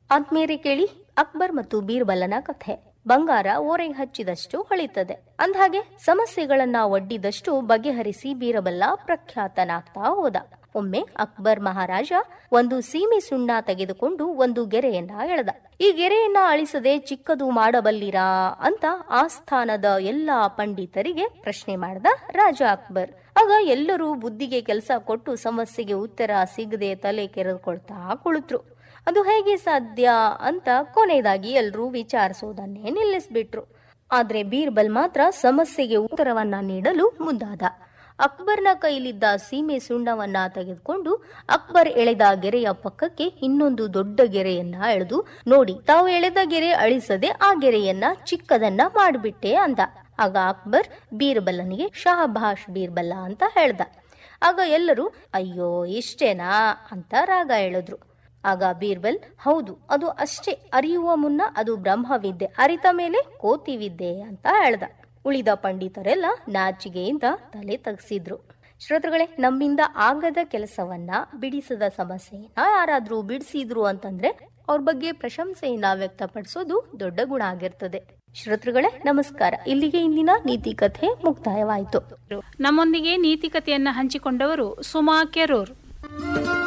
ಆದ್ಮೇಲೆ ಕೇಳಿ ಅಕ್ಬರ್ ಮತ್ತು ಬೀರ್ಬಲನ ಕಥೆ ಬಂಗಾರ ಓರೆಗೆ ಹಚ್ಚಿದಷ್ಟು ಹೊಳಿತದೆ ಅಂದ್ಹಾಗೆ ಸಮಸ್ಯೆಗಳನ್ನ ಒಡ್ಡಿದಷ್ಟು ಬಗೆಹರಿಸಿ ಬೀರಬಲ್ಲ ಪ್ರಖ್ಯಾತನಾಗ್ತಾ ಹೋದ ಒಮ್ಮೆ ಅಕ್ಬರ್ ಮಹಾರಾಜ ಒಂದು ಸೀಮೆ ಸುಣ್ಣ ತೆಗೆದುಕೊಂಡು ಒಂದು ಗೆರೆಯನ್ನ ಎಳೆದ ಈ ಗೆರೆಯನ್ನ ಅಳಿಸದೆ ಚಿಕ್ಕದು ಮಾಡಬಲ್ಲಿರಾ ಅಂತ ಆಸ್ಥಾನದ ಎಲ್ಲಾ ಪಂಡಿತರಿಗೆ ಪ್ರಶ್ನೆ ಮಾಡಿದ ರಾಜ ಅಕ್ಬರ್ ಆಗ ಎಲ್ಲರೂ ಬುದ್ಧಿಗೆ ಕೆಲಸ ಕೊಟ್ಟು ಸಮಸ್ಯೆಗೆ ಉತ್ತರ ಸಿಗದೆ ತಲೆ ಕೆರೆದುಕೊಳ್ತಾ ಕುಳಿತರು ಅದು ಹೇಗೆ ಸಾಧ್ಯ ಅಂತ ಕೊನೆಯದಾಗಿ ಎಲ್ರೂ ವಿಚಾರಿಸೋದನ್ನೇ ನಿಲ್ಲಿಸ್ಬಿಟ್ರು ಆದ್ರೆ ಬೀರ್ಬಲ್ ಮಾತ್ರ ಸಮಸ್ಯೆಗೆ ಉತ್ತರವನ್ನ ನೀಡಲು ಮುಂದಾದ ಅಕ್ಬರ್ನ ಕೈಲಿದ್ದ ಸೀಮೆ ಸುಣ್ಣವನ್ನ ತೆಗೆದುಕೊಂಡು ಅಕ್ಬರ್ ಎಳೆದ ಗೆರೆಯ ಪಕ್ಕಕ್ಕೆ ಇನ್ನೊಂದು ದೊಡ್ಡ ಗೆರೆಯನ್ನ ಎಳೆದು ನೋಡಿ ತಾವು ಎಳೆದ ಗೆರೆ ಅಳಿಸದೆ ಆ ಗೆರೆಯನ್ನ ಚಿಕ್ಕದನ್ನ ಮಾಡಿಬಿಟ್ಟೆ ಅಂದ ಆಗ ಅಕ್ಬರ್ ಬೀರ್ಬಲ್ಲನಿಗೆ ಶಹಭಾಷ್ ಬೀರ್ಬಲ್ಲ ಅಂತ ಹೇಳ್ದ ಆಗ ಎಲ್ಲರೂ ಅಯ್ಯೋ ಇಷ್ಟೇನಾ ಅಂತ ರಾಗ ಎಳೆದ್ರು ಆಗ ಬೀರ್ಬಲ್ ಹೌದು ಅದು ಅಷ್ಟೇ ಅರಿಯುವ ಮುನ್ನ ಅದು ಬ್ರಹ್ಮವಿದ್ಯೆ ಅರಿತ ಮೇಲೆ ಕೋತಿವಿದ್ಯೆ ಅಂತ ಹೇಳ್ದ ಉಳಿದ ಪಂಡಿತರೆಲ್ಲ ನಾಚಿಗೆಯಿಂದ ತಲೆ ತಗ್ಸಿದ್ರು ಶ್ರೋತೃಗಳೇ ನಮ್ಮಿಂದ ಆಗದ ಕೆಲಸವನ್ನ ಬಿಡಿಸದ ಸಮಸ್ಯೆಯನ್ನ ಯಾರಾದ್ರೂ ಬಿಡಿಸಿದ್ರು ಅಂತಂದ್ರೆ ಅವ್ರ ಬಗ್ಗೆ ಪ್ರಶಂಸೆಯನ್ನ ವ್ಯಕ್ತಪಡಿಸೋದು ದೊಡ್ಡ ಗುಣ ಆಗಿರ್ತದೆ ಶ್ರೋತೃಗಳೇ ನಮಸ್ಕಾರ ಇಲ್ಲಿಗೆ ಇಂದಿನ ನೀತಿ ಕಥೆ ಮುಕ್ತಾಯವಾಯಿತು ನಮ್ಮೊಂದಿಗೆ ನೀತಿಕತೆಯನ್ನ ಹಂಚಿಕೊಂಡವರು ಸುಮಾ ಕೆರೂರ್